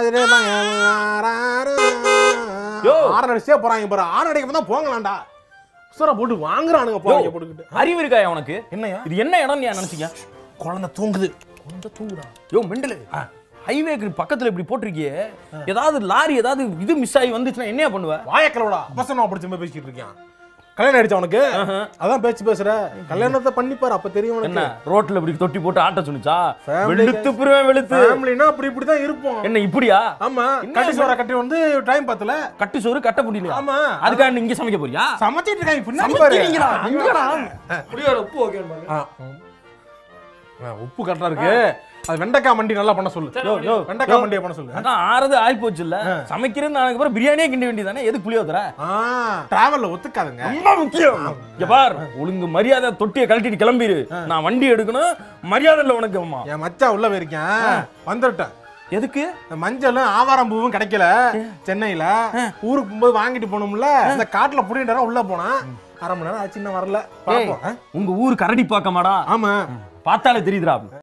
யோ. ஆறு அடிச்சே போறாங்க பாரு ஆறு அடிக்க தான் போங்களாண்டா உசுர போட்டு வாங்குறானுங்க போறாங்க போட்டுக்கிட்டு அறிவு இருக்காயா உனக்கு என்னையா இது என்ன இடம் நீ நினைச்சீங்க குழந்தை தூங்குது குழந்தை தூங்குதா யோ மெண்டலு ஹைவேக்கு பக்கத்துல இப்படி போட்டிருக்கியே ஏதாவது லாரி ஏதாவது இது மிஸ் ஆகி வந்துச்சுன்னா என்னையா பண்ணுவ வாயக்கலோடா அப்பசனம் அப்படி சும்மா பேசிட்டு இருக்கேன் கல்யாணம் ஆயிடுச்சா உனக்கு அதான் பேச்சு பேசுற கல்யாணத்தை பண்ணிப்பாரு அப்ப தெரியும் என்ன உனக்கு ரோட்ல இப்படி தொட்டி போட்டு ஆட்ட சொன்னுச்சா Family வெளுத்து புருவேன் வெளுத்து ஃபேமிலினா அப்படி இப்படி தான் இருப்போம் என்ன இப்படியா ஆமா என்ன கட்டி சோற கட்டி வந்து டைம் பத்தல கட்டு சோறு கட்ட முடியலையா ஆமா அதுக்காக நீ இங்க சமைக்க போறியா சமைச்சிட்டு இருக்காங்க பின்னாடி பாரு சமைக்கிறீங்களா? எங்கடா? புளியோர உப்பு ஓகே ஆ, ம். ஆ, உப்பு கரெக்டா இருக்கு அது வெண்டைக்காய் மண்டி நல்லா பண்ண சொல்லு யோ, யோ, வெண்டைக்காய் மண்டியை பண்ண சொல்லு அதான் ஆறது ஆகி போச்சு இல்ல சமைக்கிறது நாளைக்கு அப்புறம் பிரியாணியே கிண்ட வேண்டியதானே எதுக்கு புளியோதர ஆ டிராவல்ல ஒத்துக்காதுங்க ரொம்ப முக்கியம் இங்க பார் ஒழுங்கு மரியாதை தொட்டியை கழட்டிட்டு கிளம்பிரு நான் வண்டி எடுக்கணும் மரியாதை இல்ல உனக்கு அம்மா என் மச்சான் உள்ள போயிருக்கேன் வந்துட்டேன் எதுக்கு இந்த மஞ்சளும் ஆவாரம் பூவும் கிடைக்கல சென்னையில ஊருக்கு போகும்போது வாங்கிட்டு போனோம்ல இந்த காட்டுல புடிட்டு உள்ள போனா அரை மணி நேரம் ஆச்சு இன்னும் வரல பாப்போம் ஆ? உங்க ஊர் கரடி பாக்கமாடா ஆமா பார்த்தாலே தெரியுதுடா